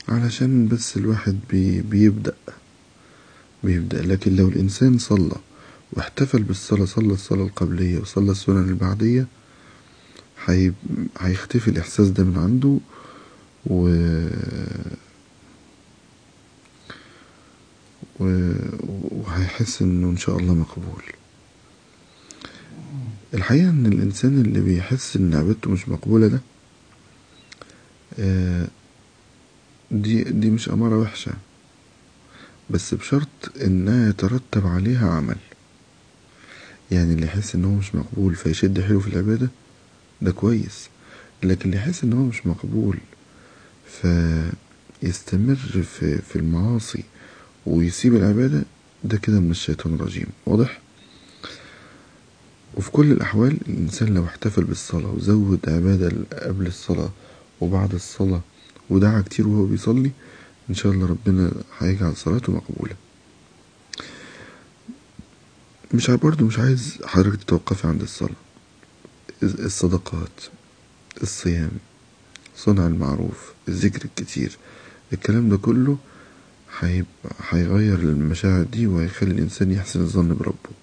علشان بس الواحد بي بيبدأ بيبدأ لكن لو الإنسان صلى واحتفل بالصلاة صلى الصلاة القبلية وصلى السنن البعدية هيختفي الإحساس ده من عنده و وهيحس انه ان شاء الله مقبول الحقيقة ان الانسان اللي بيحس ان عبادته مش مقبولة ده دي دي مش امارة وحشة بس بشرط انها يترتب عليها عمل يعني اللي يحس ان هو مش مقبول فيشد حيله في العبادة ده كويس لكن اللي يحس ان هو مش مقبول فيستمر في, في المعاصي ويسيب العبادة ده كده من الشيطان الرجيم واضح وفي كل الأحوال الإنسان لو احتفل بالصلاة وزود عبادة قبل الصلاة وبعد الصلاة ودعا كتير وهو بيصلي إن شاء الله ربنا هيجعل صلاته مقبولة مش برضه مش عايز حضرتك تتوقفي عند الصلاة الصدقات الصيام صنع المعروف الذكر الكتير الكلام ده كله هيغير المشاعر دي وهيخلي الإنسان يحسن الظن بربه